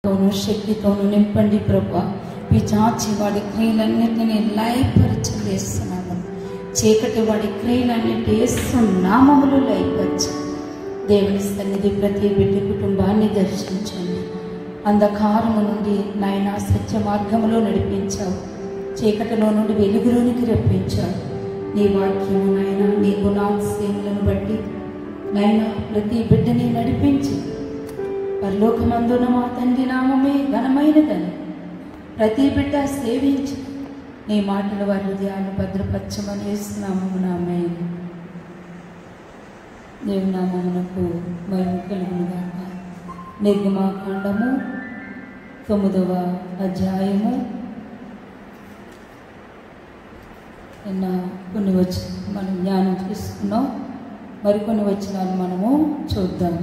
తోను శక్తితోను నింపండి ప్రభు పిచాచి వాడి క్రియలన్నిటినీ లయపరచలేస్తున్నాము చీకటి వాడి క్రియలన్నిటి నామములు లయపరచు దేవుని సన్నిధి ప్రతి బిడ్డ కుటుంబాన్ని దర్శించండి అంధకారము నుండి నాయన సత్య మార్గములో నడిపించావు చీకటిలో నుండి వెలుగులోనికి రప్పించావు నీ వాక్యము నాయన నీ గుణాశయములను బట్టి నాయన ప్రతి బిడ్డని నడిపించి పరలోకమందున మా తండ్రి నామమే ఘనమైనదని ప్రతి బిడ్డ సేవించి నీ మాటలు వారి హృదయాన్ని భద్రపరచమని వేస్తున్నాము నామే దేవునామమునకు మహిమ కలుగునుగాక నిర్గమాకాండము తొమ్మిదవ అధ్యాయము నిన్న కొన్ని వచ్చి మనం జ్ఞానం తీసుకున్నాం మరికొన్ని వచ్చినాలు మనము చూద్దాం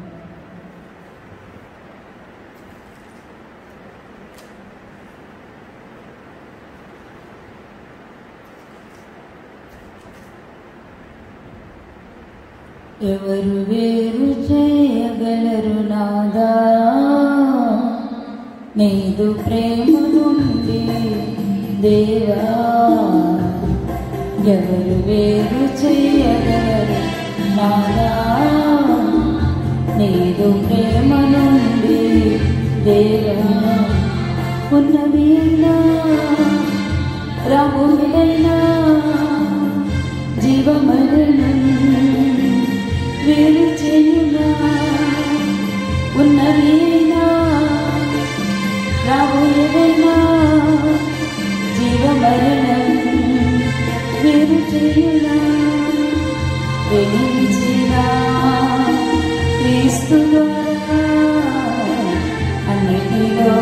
ఎవరు వేరు చేయగలరు నాదా నీదు ప్రేమ నుండి దేవా ఎవరు వేరు చేయగలరు నాదా నీదు ప్రేమ నుండి దేవా ఉన్నవీనా రాములైనా జీవమరణం వేరు చేయునా ఉన్నవీనా రాబోయేదైనా జీవమరణం వేరు చేయునా ప్రేమించిన క్రీస్తు ద్వారా అన్నిటిలో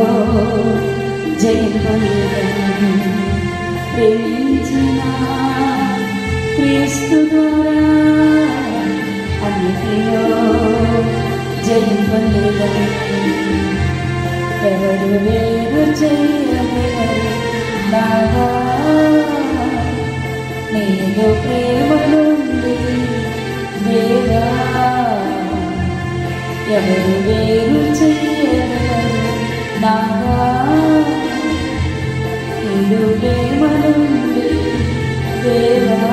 జయింపలేదని ప్రేమించిన క్రీస్తు ద్వారా అన్నిటిలో జయింపలేదని ఎవరు వేరు చేయలేరు నాగా నేను ప్రేమ నుండి వేరా ఎవరు వేరు చేయగలరు నాగా నేను ప్రేమ నుండి వేరా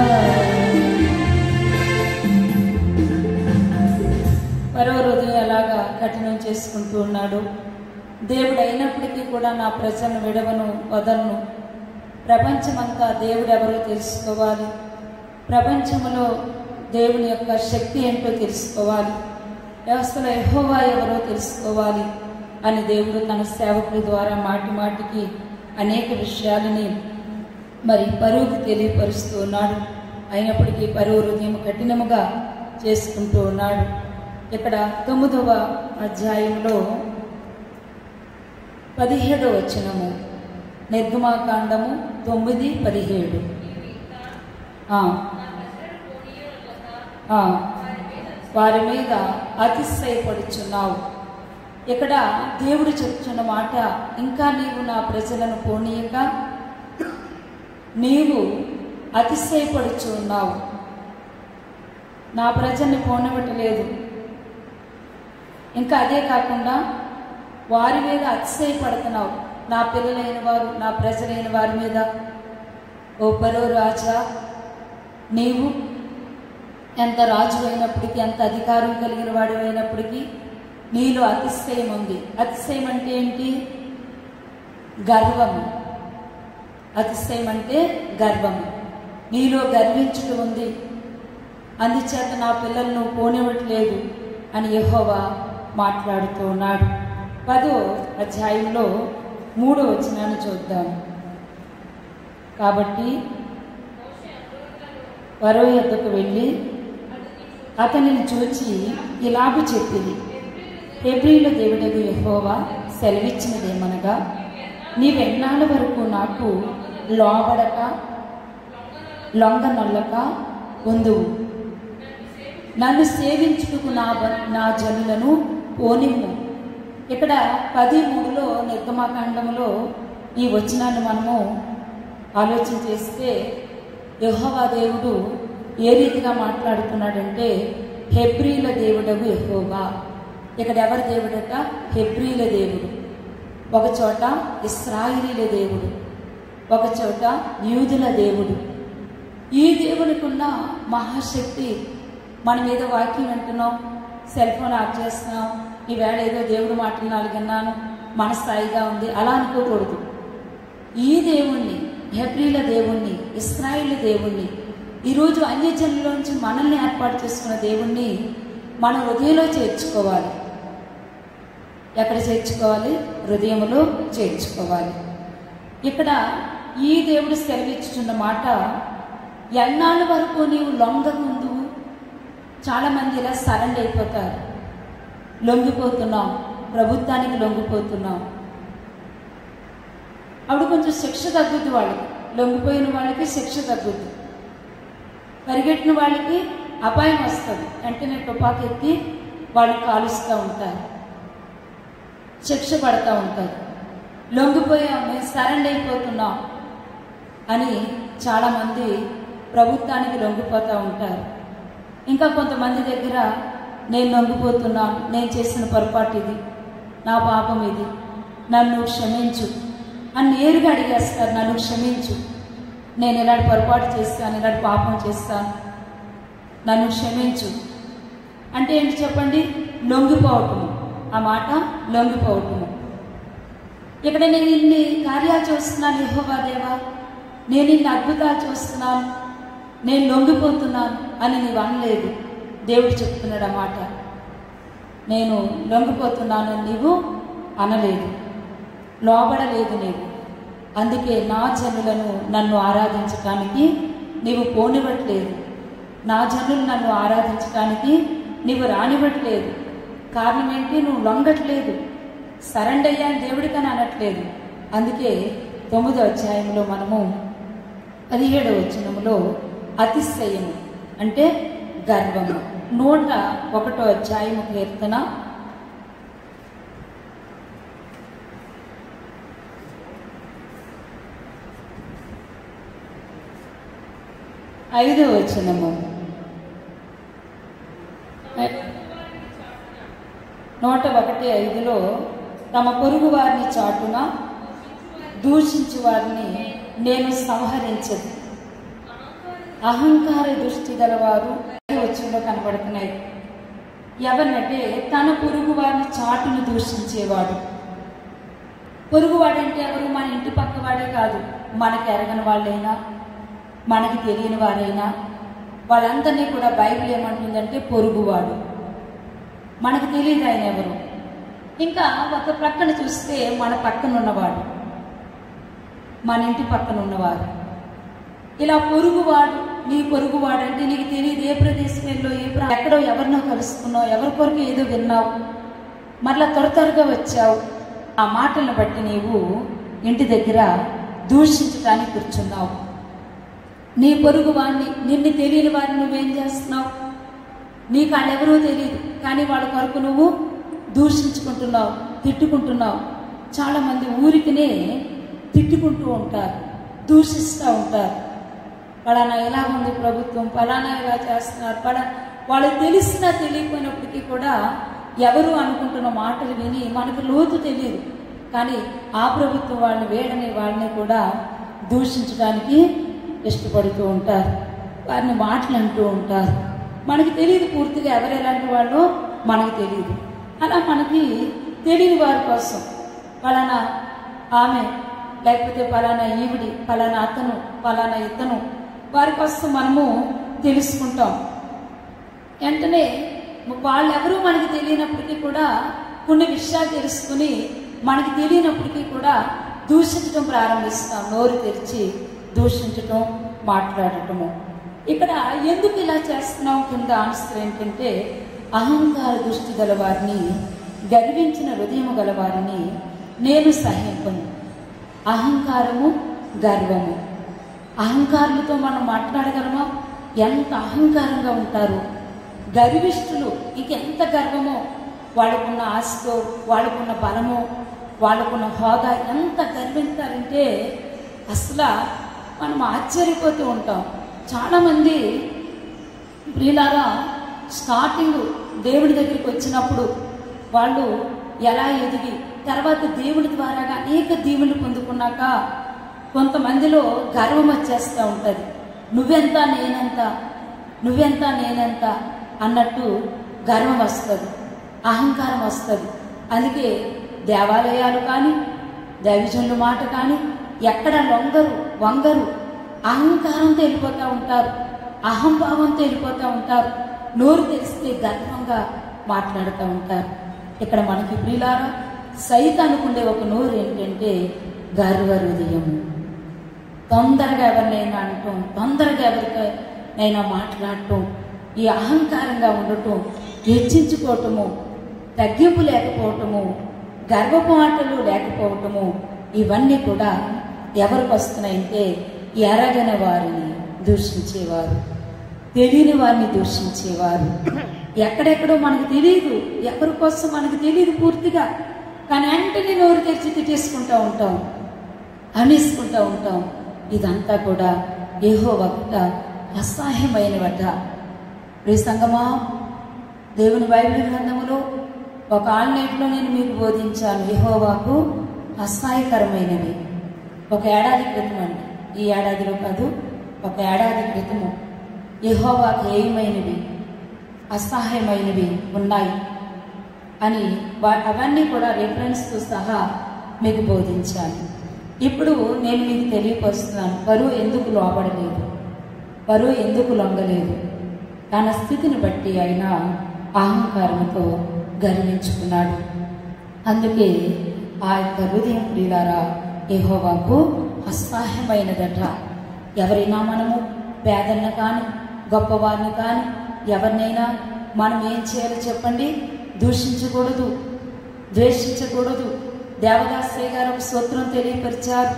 మరో హృదయం అలాగా కఠినం చేసుకుంటూ ఉన్నాడు దేవుడు అయినప్పటికీ కూడా నా ప్రజలను విడవను వదలను ప్రపంచమంతా దేవుడు ఎవరో తెలుసుకోవాలి ప్రపంచంలో దేవుని యొక్క శక్తి ఏంటో తెలుసుకోవాలి వ్యవస్థలో ఎహోవా ఎవరో తెలుసుకోవాలి అని దేవుడు తన సేవకుడి ద్వారా మాటి మాటికి అనేక విషయాలని మరి పరువుకు తెలియపరుస్తూ ఉన్నాడు అయినప్పటికీ పరువు హృదయం కఠినముగా చేసుకుంటూ ఉన్నాడు ఇక్కడ తొమ్మిదవ అధ్యాయంలో పదిహేడో వచనము నిర్గమాకాండము తొమ్మిది పదిహేడు ఆ, ఆ, వారి మీద అతిశయపడుచున్నావు ఇక్కడ దేవుడు చెప్తున్న మాట ఇంకా నీవు నా ప్రజలను పోనీయక నీవు అతిశయపడుచు ఉన్నావు నా ప్రజల్ని పోనివ్వటలేదు ఇంకా అదే కాకుండా వారి మీద అతిశయపడుతున్నావు నా పిల్లలైన వారు నా ప్రజలైన వారి మీద ఓ పరో రాజా నీవు ఎంత రాజు అయినప్పటికీ ఎంత అధికారం కలిగిన వాడు అయినప్పటికీ నీలో అతిశయం ఉంది అతిశయం అంటే ఏంటి గర్వము అతిశయం అంటే గర్వము నీలో గర్వించుట ఉంది అందుచేత నా పిల్లలను పోనివ్వట్లేదు అని యెహోవా మాట్లాడుతూ ఉన్నాడు పదో అధ్యాయంలో మూడో వచనాన్ని చూద్దాం కాబట్టి వరో యొద్దకు వెళ్ళి అతనిని చూచి ఇలాగ చెప్పింది హెబ్రిల దేవుడగు యెహోవా సెలవిచ్చినదేమనగా నీవెన్నాళ్ళ వరకు నాకు లోబడక లొంగనొల్లక ఉందువు నన్ను సేవించుటకు నా బ- నా జనులను పోనిమ్ము ఇక్కడ పది మూడులో నిర్గమాకాండములో ఈ వచనాన్ని మనము ఆలోచన చేస్తే యెహోవా దేవుడు ఏ రీతిగా మాట్లాడుతున్నాడంటే హెబ్రీల దేవుడగు యెహోవా ఇక్కడ ఎవరి దేవుడట హెబ్రీల దేవుడు ఒక చోట ఇస్రాయిలీల దేవుడు ఒక చోట యూదుల దేవుడు ఈ దేవునికి ఉన్న మహాశక్తి మన మీద వాక్యం వింటున్నాం సెల్ ఫోన్ ఆఫ్ చేస్తున్నాం ఈవేళ ఏదో దేవుడు మాటలు నాలుగు విన్నాను మన స్థాయిగా ఉంది అలా అనుకోకూడదు ఈ దేవుణ్ణి హెబ్రీల దేవుణ్ణి ఇస్రాయిల్ దేవుణ్ణి ఈరోజు అన్యజనులోంచి మనల్ని ఏర్పాటు చేసుకున్న దేవుణ్ణి మన హృదయంలో చేర్చుకోవాలి ఎక్కడ చేర్చుకోవాలి హృదయంలో చేర్చుకోవాలి ఇక్కడ ఈ దేవుడు సెలవిచ్చుచున్న మాట ఎన్నాళ్ళ వరకు నీవు లొంగకుందు చాలామంది ఇలా సరెండ్ అయిపోతారు లొంగిపోతున్నాం ప్రభుత్వానికి లొంగిపోతున్నాం అప్పుడు కొంచెం శిక్ష తగ్గుద్ది వాళ్ళకి లొంగిపోయిన వాళ్ళకి శిక్ష తగ్గుద్ది పరిగెట్టిన వాళ్ళకి అపాయం వస్తుంది వెంటనే తుపాకి ఎత్తి వాళ్ళు కాలుస్తూ ఉంటారు శిక్ష పడతా ఉంటారు లొంగిపోయాం మేము సరెండ్ అయిపోతున్నాం అని చాలామంది ప్రభుత్వానికి లొంగిపోతూ ఉంటారు ఇంకా కొంతమంది దగ్గర నేను లొంగిపోతున్నాను నేను చేసిన పొరపాటు ఇది నా పాపం ఇది నన్ను క్షమించు అని నేరుగా అడిగేస్తారు నన్ను క్షమించు నేను ఇలాంటి పొరపాటు చేస్తాను ఇలాంటి పాపం చేస్తాను నన్ను క్షమించు అంటే ఏంటి చెప్పండి లొంగిపోవటము ఆ మాట లొంగిపోవటము ఇక్కడ నేను ఇన్ని కార్యాలు చూస్తున్నాను యెహోవా దేవా నేను ఇన్ని అద్భుతాలు చూస్తున్నాను నేను లొంగిపోతున్నాను అని నీవు అనలేదు దేవుడు చెప్తున్నాడు ఆ మాట నేను లొంగిపోతున్నాను అని నీవు అనలేదు లోబడలేదు నీవు అందుకే నా జనులను నన్ను ఆరాధించటానికి నీవు పోనివ్వట్లేదు నా జనులు నన్ను ఆరాధించటానికి నీవు రానివ్వట్లేదు కారణం ఏంటి నువ్వు లొంగట్లేదు సరెండ్ అయ్యాను దేవుడికని అనట్లేదు అందుకే తొమ్మిదో అధ్యాయంలో మనము పదిహేడవ వచనములో అతిశయము అంటే గర్వము నూట ఒకటో అధ్యాయము కీర్తన ఐదో వచనము నూట ఒకటి ఐదులో తమ పొరుగు వారిని చాటున దూషించు వారిని నేను సంహరించదు అహంకార దృష్టి గలవారు వచ్చంలో కనబడుతున్నాయి ఎవరినంటే తన పొరుగు వారిని చాటును దూషించేవాడు పొరుగువాడంటే ఎవరు మన ఇంటి పక్క వాడే కాదు మనకి ఎరగని వాళ్ళైనా మనకి తెలియని వారైనా వాళ్ళందరినీ కూడా బైబిల్ ఏమంటుందంటే పొరుగువాడు మనకు తెలియదు ఆయన ఎవరు ఇంకా ఒక ప్రక్కన చూస్తే మన పక్కన ఉన్నవాడు మన ఇంటి పక్కన ఉన్నవాడు ఇలా పొరుగువాడు నీ పొరుగువాడు అంటే నీకు తెలియదు ఏ ప్రదేశంలో ఏ ప్రా ఎక్కడో ఎవరినో కలుసుకున్నావు ఎవరి కొరకు ఏదో విన్నావు మరలా త్వర త్వరగా వచ్చావు ఆ మాటలను బట్టి నీవు ఇంటి దగ్గర దూషించడానికి కూర్చున్నావు నీ పొరుగు వాడిని నిన్ను తెలియని వారిని నువ్వేం చేస్తున్నావు నీకు వాళ్ళెవరూ తెలియదు కానీ వాళ్ళ కొరకు నువ్వు దూషించుకుంటున్నావు తిట్టుకుంటున్నావు చాలామంది ఊరికినే తిట్టుకుంటూ ఉంటారు దూషిస్తూ ఉంటారు పలానా ఎలా ఉంది ప్రభుత్వం పలానా ఎలా చేస్తున్నారు పలా వాళ్ళకి తెలిసినా తెలియకపోయినప్పటికీ కూడా ఎవరు అనుకుంటున్న మాటలు విని మనకు లోతు తెలియదు కానీ ఆ ప్రభుత్వం వాళ్ళని వేడని వాళ్ళని కూడా దూషించడానికి ఇష్టపడుతూ ఉంటారు వారిని మాటలు అంటూ ఉంటారు మనకి తెలియదు పూర్తిగా ఎవరు ఎలాంటి వాళ్ళో మనకు తెలియదు అలా మనకి తెలియని వారి కోసం పలానా ఆమె లేకపోతే పలానా ఈవిడి పలానా అతను పలానా ఇతను వారి కోసం మనము తెలుసుకుంటాం వెంటనే వాళ్ళెవరూ మనకి తెలియనప్పటికీ కూడా కొన్ని విషయాలు తెలుసుకుని మనకి తెలియనప్పటికీ కూడా దూషించడం ప్రారంభిస్తాం నోరు తెరిచి దూషించటం మాట్లాడటము ఇక్కడ ఎందుకు ఇలా చేస్తున్నాం కింద ఆన్సర్ ఏంటంటే అహంకార దృష్టి గల వారిని గర్వించిన హృదయము గల వారిని నేను సహింపను అహంకారము గర్వము అహంకారులతో మనం మాట్లాడగలమా ఎంత అహంకారంగా ఉంటారు గర్విష్ఠులు ఇక ఎంత గర్వమో వాళ్ళకున్న ఆస్తో వాళ్ళకున్న బలమో వాళ్ళకున్న హోదా ఎంత గర్విస్తారంటే అసలు మనం ఆశ్చర్యపోతూ ఉంటాం చాలామంది ప్రియులారా స్టార్టింగ్ దేవుడి దగ్గరికి వచ్చినప్పుడు వాళ్ళు ఎలా ఎదిగి తర్వాత దేవుడి ద్వారాగా అనేక దీవులు పొందుకున్నాక కొంతమందిలో గర్వం వచ్చేస్తూ ఉంటుంది నువ్వెంత నేనెంత నువ్వెంత నేనెంత అన్నట్టు గర్వం వస్తుంది అహంకారం వస్తుంది అందుకే దేవాలయాలు కానీ దైవజనుల మాట కానీ ఎక్కడ లొంగరు వంగరు అహంకారంతో వెళ్ళిపోతూ ఉంటారు అహంభావంతో వెళ్ళిపోతూ ఉంటారు నోరు తెరిస్తే గర్వంగా మాట్లాడుతూ ఉంటారు ఇక్కడ మనకి ప్రియులారా సైతానుకుండే ఒక నోరు ఏంటంటే గర్వ హృదయము తొందరగా ఎవరినైనా అనటం తొందరగా ఎవరికైనా మాట్లాడటం ఈ అహంకారంగా ఉండటం హెచ్చించుకోవటము తగ్గింపు లేకపోవటము గర్వపు మాటలు లేకపోవటము ఇవన్నీ కూడా ఎవరికి వస్తున్నాయంటే ఎరగని వారిని దూషించేవారు తెలియని వారిని దూషించేవారు ఎక్కడెక్కడో మనకు తెలియదు ఎవరి కోసం మనకు తెలియదు పూర్తిగా కానీ వెంటనే నోరు తెరిచి తిట్టేసుకుంటూ ఉంటాం అనేసుకుంటూ ఉంటాం ఇదంతా కూడా ఏహో వక్త అసహ్యమైనవట ప్రియ సంగమా దేవుని బైబిల్ గ్రంథములో ఒక ఆన్లైన్లో నేను మీకు బోధించాను యెహోవాకు అసహాయకరమైనవి ఒక ఏడాది క్రితం అండి ఈ ఏడాదిలో కాదు ఒక ఏడాది క్రితము యెహోవాకు ఏమైనవి అసహాయమైనవి ఉన్నాయి అని వా- అవన్నీ కూడా రెఫరెన్స్తో సహా మీకు బోధించాను ఇప్పుడు నేను మీకు తెలియపరుస్తున్నాను పరువు ఎందుకు లోబడలేదు పరువు ఎందుకు లొంగలేదు తన స్థితిని బట్టి ఆయన అహంకారంతో గర్వించుకున్నాడు అందుకే ఆ యొక్క హృదయం ప్రియులారా యెహోవాకు అసహాయమైనదట ఎవరైనా మనము పేదలను కానీ గొప్పవారిని కానీ ఎవరినైనా మనం ఏం చేయాలో చెప్పండి దూషించకూడదు ద్వేషించకూడదు దేవదాసయ్య గారు ఒక సూత్రం తెలియపరిచారు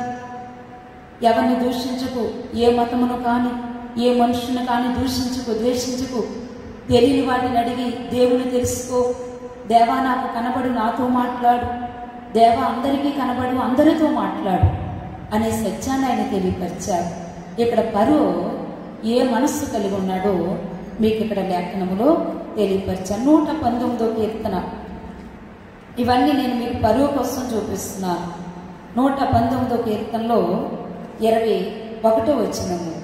ఎవరిని దూషించకు ఏ మతమును కానీ ఏ మనుషుని కానీ దూషించకు ద్వేషించకు తెలియని వాటిని అడిగి దేవుని తెలుసుకో దేవా నాకు కనబడు నాతో మాట్లాడు దేవా అందరికీ కనబడు అందరితో మాట్లాడు అనే సత్యాన్ని ఆయన తెలియపరిచారు ఇక్కడ పరో ఏ మనస్సు కలిగి ఉన్నాడో మీకు ఇక్కడ లేఖనములో తెలియపరిచాను నూట పంతొమ్మిదో కీర్తన ఇవన్నీ నేను మీకు పరువు కోసం చూపిస్తున్నాను నూట పంతొమ్మిదో కీర్తనలో ఇరవై ఒకటో వచ్చినము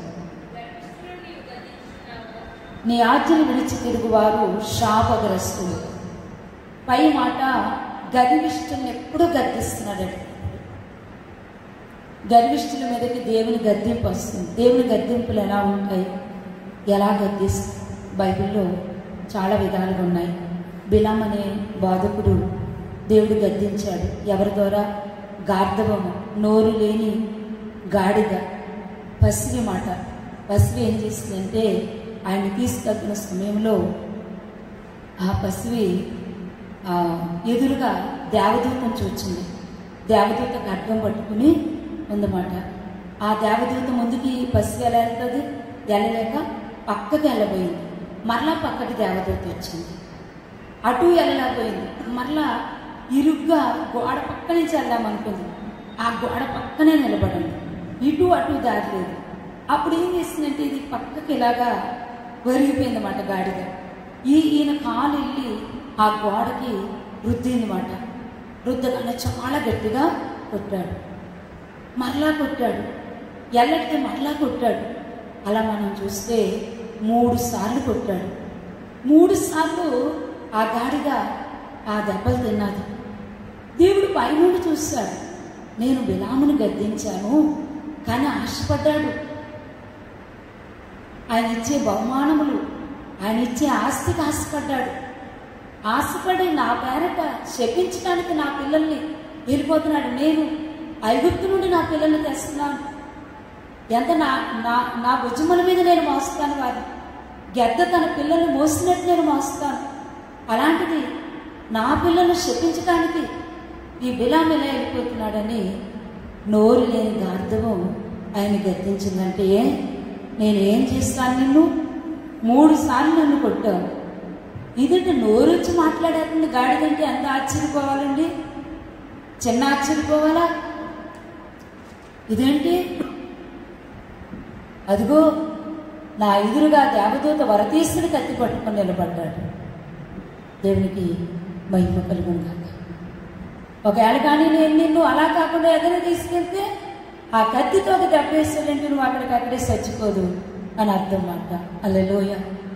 నీ ఆజ్ఞలు విడిచి తిరుగువారు శాపగ్రస్తులు పై మాట గర్విష్ఠుల్ని ఎప్పుడూ గద్దిస్తున్నాడట గర్విష్ఠుల మీదకి దేవుని గద్దింపు వస్తుంది దేవుని గద్దింపులు ఎలా ఉంటాయి ఎలా గద్దిస్తుంది బైబిల్లో చాలా విధాలుగా ఉన్నాయి బిలాం అనే బాధకుడు దేవుడు గద్దించాడు ఎవరి ద్వారా గార్ధవము నోరు లేని గాడిద పసివి మాట పసివి ఏం చేసిందంటే ఆయన తీసుకెళ్తున్న సమయంలో ఆ పసివి ఆ, ఎదురుగా దేవదూతను చూచింది దేవదూత ఖడ్గం పట్టుకుని ఉందన్నమాట ఆ దేవదూత ముందుకి పసివి ఎలా వెళ్తుంది వెళ్ళలేక పక్కకి వెళ్ళబోయింది మరలా పక్కకి దేవదూత వచ్చింది అటు వెళ్ళలేకపోయింది మరలా ఇరుగ్గా గోడ పక్క నుంచి వెళ్దామనుకుంది ఆ గోడ పక్కనే నిలబడింది ఇటు అటు దారి లేదు అప్పుడు ఏం చేసిందంటే ఇది పక్కకి ఇలాగా ఒరిగిపోయిందన్నమాట గాడిద ఈ ఈయన కాలు వెళ్ళి ఆ గోడకి రుద్దిందన్నమాట రుద్దగానే చాలా గట్టిగా కొట్టాడు మరలా కొట్టాడు ఎల్లడితే మరలా కొట్టాడు అలా మనం చూస్తే మూడు సార్లు కొట్టాడు మూడు సార్లు ఆ గాడిద ఆ దెబ్బలు తిన్నది దేవుడు పైనుండి చూస్తాడు నేను బిలామును గద్దించాను కానీ ఆశపడ్డాడు ఆయన ఇచ్చే బహుమానములు ఆయన ఇచ్చే ఆస్తికి ఆశపడ్డాడు ఆశపడి నా పేరట శపించడానికి నా పిల్లల్ని వెళ్ళిపోతున్నాడు నేను ఐగుప్తు నుండి నా పిల్లల్ని తెస్తున్నాను ఎంత నా నా నా భుజముల మీద నేను మోస్తాను వారిని గెద్ద తన పిల్లల్ని మోసినట్టు నేను మోస్తాను అలాంటిది నా పిల్లల్ని శపించడానికి ఈ బిలాం ఎలా వెళ్ళిపోతున్నాడని నోరు లేని గార్ధవం ఆయన గద్దించిందంటే ఏ నేను ఏం చేస్తాను నిన్ను మూడు సార్లు నన్ను కొట్టావు ఇదంటే నోరు వచ్చి మాట్లాడేస్తుంది గాడిదంటే ఎంత ఆశ్చర్యపోవాలండి చిన్న ఆశ్చర్యపోవాలా ఇదేంటి అదిగో నా ఎదురుగా దేవదూత వరతీసుని కత్తి పట్టుకొని నిలబడ్డాడు దేవునికి మహిమ కలుగును కాక ఒకవేళ కానీ నేను నిన్ను అలా కాకుండా ఎదురు తీసుకెళ్తే ఆ కత్తితో ఒక దెబ్బేస్తాడంటే నువ్వు అక్కడికి అక్కడే చచ్చిపోదు అని అర్థం మాట అల్లెలోయ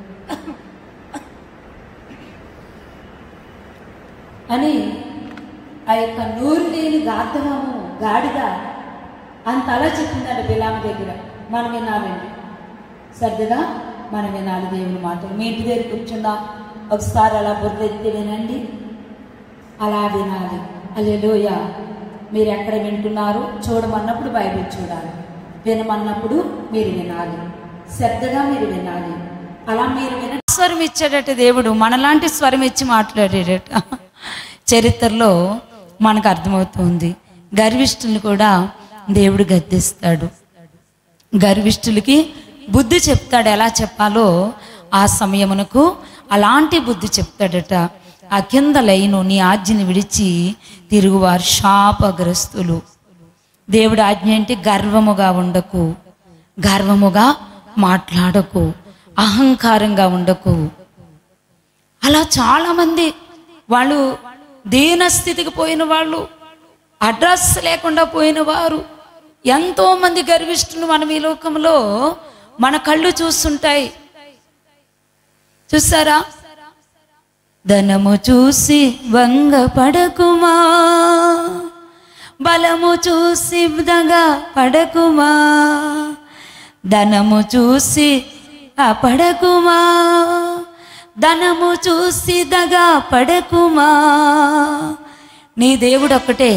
అని ఆ యొక్క నూరు లేని గార్ధవము గాడిద అంత అలా చెప్పిందండి బిలామ దగ్గర మనం వినాలండి సర్దిగా మనం వినాలి దేవుని మాటలు మీ ఇంటి దగ్గర కూర్చున్నా ఒకసారి అలా బుర్రెత్తి వినండి అలా వినాలి అల్లెలోయ మీరు ఎక్కడ వింటున్నారు చూడమన్నప్పుడు బైబిల్ చూడాలి వినమన్నప్పుడు మీరు వినాలి శ్రద్ధగా మీరు వినాలి అలా మీరు విన స్వరం ఇచ్చాడట దేవుడు మనలాంటి స్వరం ఇచ్చి మాట్లాడాడట చరిత్రలో మనకు అర్థమవుతుంది గర్విష్ఠుల్ని కూడా దేవుడు గద్దిస్తాడు గర్విష్ఠులకి బుద్ధి చెప్తాడు ఎలా చెప్పాలో ఆ సమయమునకు అలాంటి బుద్ధి చెప్తాడట ఆ కింద లైను నీ ఆజ్ఞని విడిచి తిరుగువారు శాపగ్రస్తులు దేవుడు ఆజ్ఞ ఏంటి గర్వముగా ఉండకు గర్వముగా మాట్లాడకు అహంకారంగా ఉండకు అలా చాలామంది వాళ్ళు దీన స్థితికి పోయిన వాళ్ళు అడ్రస్ లేకుండా పోయిన వారు ఎంతో మంది గర్విష్ఠులు మనం ఈ లోకంలో మన కళ్ళు చూస్తుంటాయి చూసారా ధనము చూసి వంగ పడకుమా బలము చూసి దగా పడకుమా ధనము చూసి ఆ పడకుమా ధనము చూసి దగా పడకుమా నీ దేవుడు ఒక్కటే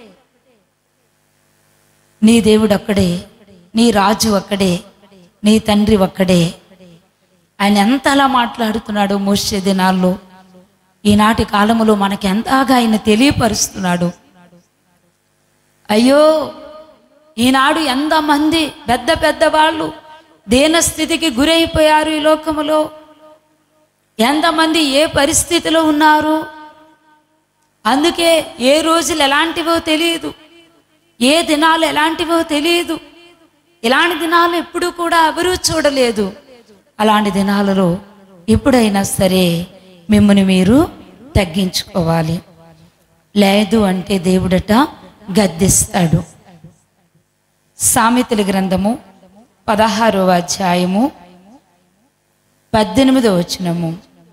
నీ దేవుడు ఒక్కడే నీ రాజు ఒక్కడే నీ తండ్రి ఒక్కడే ఆయన ఎంత అలా మాట్లాడుతున్నాడు మోసే దినాల్లో ఈనాటి కాలములో మనకి ఎంతగా ఆయన తెలియపరుస్తున్నాడు అయ్యో ఈనాడు ఎంతమంది పెద్ద పెద్ద వాళ్ళు దేన స్థితికి గురైపోయారు ఈ లోకములో ఎంతమంది ఏ పరిస్థితిలో ఉన్నారు అందుకే ఏ రోజులు ఎలాంటివో తెలియదు ఏ దినాలు ఎలాంటివో తెలియదు ఇలాంటి దినాలు ఎప్పుడు కూడా ఎవరూ చూడలేదు అలాంటి దినాలలో ఎప్పుడైనా సరే మిమ్మల్ని మీరు తగ్గించుకోవాలి లేదు అంటే దేవుడట గద్దిస్తాడు సామెతల గ్రంథము పదహారవ అధ్యాయము పద్దెనిమిదవ వచనము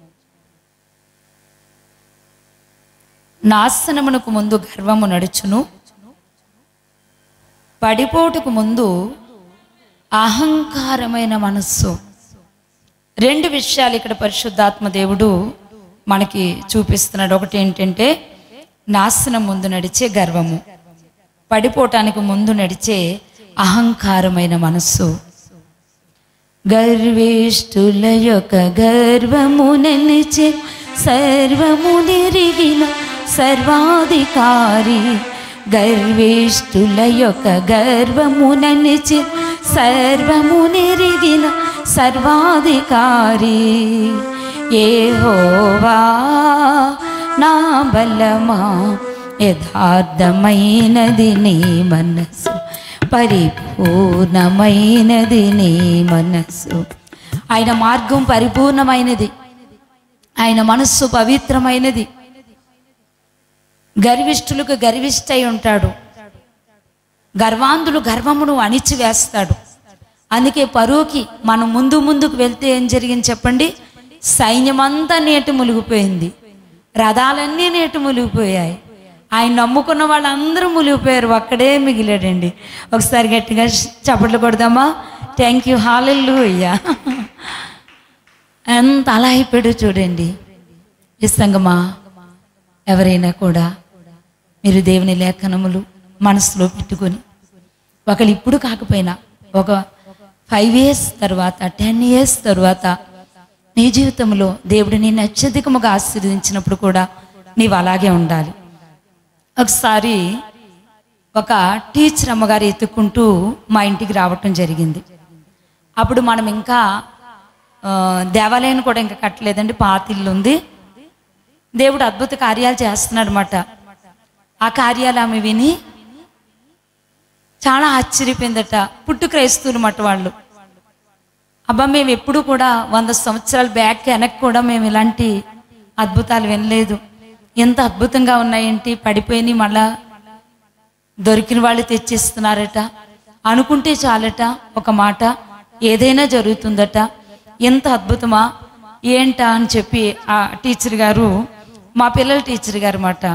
నాశనమునకు ముందు గర్వము నడుచును పడిపోటుకు ముందు అహంకారమైన మనస్సు రెండు విషయాలు ఇక్కడ పరిశుద్ధాత్మ దేవుడు మనకి చూపిస్తున్నాడు ఒకటి ఏంటంటే నాశనం ముందు నడిచే గర్వము పడిపోవటానికి ముందు నడిచే అహంకారమైన మనస్సు గర్వేష్ఠుల యొక్క గర్వము నిలిచే సర్వము నెరిగిన సర్వాధికారి గర్వేష్ఠుల యొక్క గర్వము నిలిచే సర్వము నెరిగిన సర్వాధికారి ఏహోవా నా బలమా యథార్థమైనది నీ మనసు పరిపూర్ణమైనది నీ మనస్సు ఆయన మార్గం పరిపూర్ణమైనది ఆయన మనస్సు పవిత్రమైనది గర్విష్ఠులకు గర్విష్టై ఉంటాడు గర్వాంధులు గర్వమును అణిచివేస్తాడు అందుకే పరువుకి మనం ముందు ముందుకు వెళ్తే ఏం జరిగింది చెప్పండి సైన్యమంతా నేటి మునిగిపోయింది రథాలన్నీ నేటి మునిగిపోయాయి ఆయన నమ్ముకున్న వాళ్ళందరూ మునిగిపోయారు ఒక్కడే మిగిలాడండి ఒకసారి గట్టిగా చప్పట్లు కొడదామా థ్యాంక్ యూ హాలెల్లు అయ్యా ఎంత అలా అయిపోయాడు చూడండి ఇస్తంగమా ఎవరైనా కూడా మీరు దేవుని లేఖనములు మనసులో పెట్టుకొని ఒకళ్ళు ఇప్పుడు కాకపోయినా ఒక ఫైవ్ ఇయర్స్ తర్వాత టెన్ ఇయర్స్ తర్వాత నీ జీవితంలో దేవుడు నిన్ను అత్యధికముగా ఆశీర్వదించినప్పుడు కూడా నీవు అలాగే ఉండాలి ఒకసారి ఒక టీచర్ అమ్మగారు ఎత్తుకుంటూ మా ఇంటికి రావటం జరిగింది అప్పుడు మనం ఇంకా ఆ, దేవాలయం కూడా ఇంకా కట్టలేదండి పాత ఇల్లు ఉంది దేవుడు అద్భుత కార్యాలు చేస్తున్నాడు అనమాట ఆ కార్యాలు ఆమె విని చాలా ఆశ్చర్యపోయిందట పుట్టు క్రైస్తవులు మాట వాళ్ళు అబ్బా మేము ఎప్పుడు కూడా వంద సంవత్సరాల బ్యాక్ వెనక్కి కూడా మేము ఇలాంటి అద్భుతాలు వినలేదు ఎంత అద్భుతంగా ఉన్నాయేంటి పడిపోయి మళ్ళా దొరికిన వాళ్ళు తెచ్చిస్తున్నారట అనుకుంటే చాలట ఒక మాట ఏదైనా జరుగుతుందట ఎంత అద్భుతమా ఏంటా అని చెప్పి ఆ టీచర్ గారు మా పిల్లల టీచర్ గారు మాట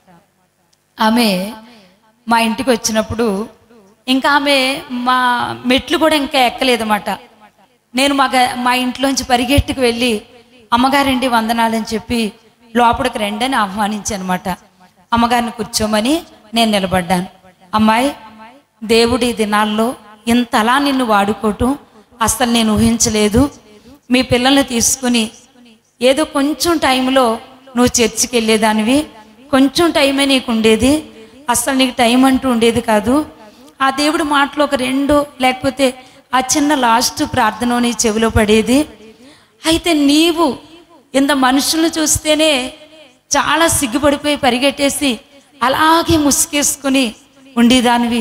ఆమె మా ఇంటికి వచ్చినప్పుడు ఇంకా ఆమె మా మెట్లు కూడా ఇంకా ఎక్కలేదన్నమాట నేను మా గ- మా ఇంట్లోంచి పరిగెట్టుకు వెళ్ళి అమ్మగారండి వందనాలని చెప్పి లోపలికి రండని ఆహ్వానించానమాట అమ్మగారిని కూర్చోమని నేను నిలబడ్డాను అమ్మాయి దేవుడి దినాల్లో ఇంతలా నిన్ను వాడుకోవటం అసలు నేను ఊహించలేదు మీ పిల్లల్ని తీసుకుని ఏదో కొంచెం టైంలో నువ్వు చర్చికి వెళ్ళేదానివి కొంచెం టైమే నీకు ఉండేది అసలు నీకు టైం అంటూ ఉండేది కాదు ఆ దేవుడి మాటలో ఒక రెండు లేకపోతే ఆ చిన్న లాస్ట్ ప్రార్థన నీ చెవిలో పడేది అయితే నీవు ఇంత మనుషులను చూస్తేనే చాలా సిగ్గుపడిపోయి పరిగెట్టేసి అలాగే ముసుగేసుకుని ఉండేదానివి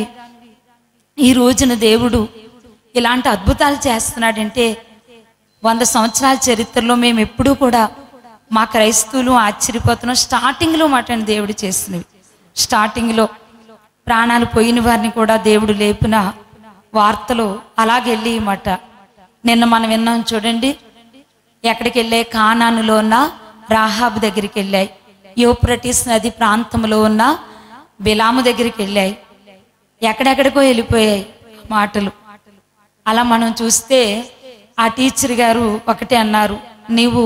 ఈ రోజున దేవుడు ఇలాంటి అద్భుతాలు చేస్తున్నాడంటే వంద సంవత్సరాల చరిత్రలో మేము ఎప్పుడూ కూడా మా క్రైస్తవులు ఆశ్చర్యపోతున్నాం స్టార్టింగ్లో మాట దేవుడు చేసినవి స్టార్టింగ్లో ప్రాణాలు పోయిన వారిని కూడా దేవుడు లేపిన వార్తలు అలాగెళ్ళి మాట నిన్న మనం విన్నాం చూడండి ఎక్కడికి వెళ్ళాయి కానానులో ఉన్న రాహాబు దగ్గరికి వెళ్ళాయి యూప్రటిస్ నది ప్రాంతంలో ఉన్న బిలాము దగ్గరికి వెళ్ళాయి ఎక్కడెక్కడికో వెళ్ళిపోయాయి మాటలు అలా మనం చూస్తే ఆ టీచర్ గారు ఒకటే అన్నారు నీవు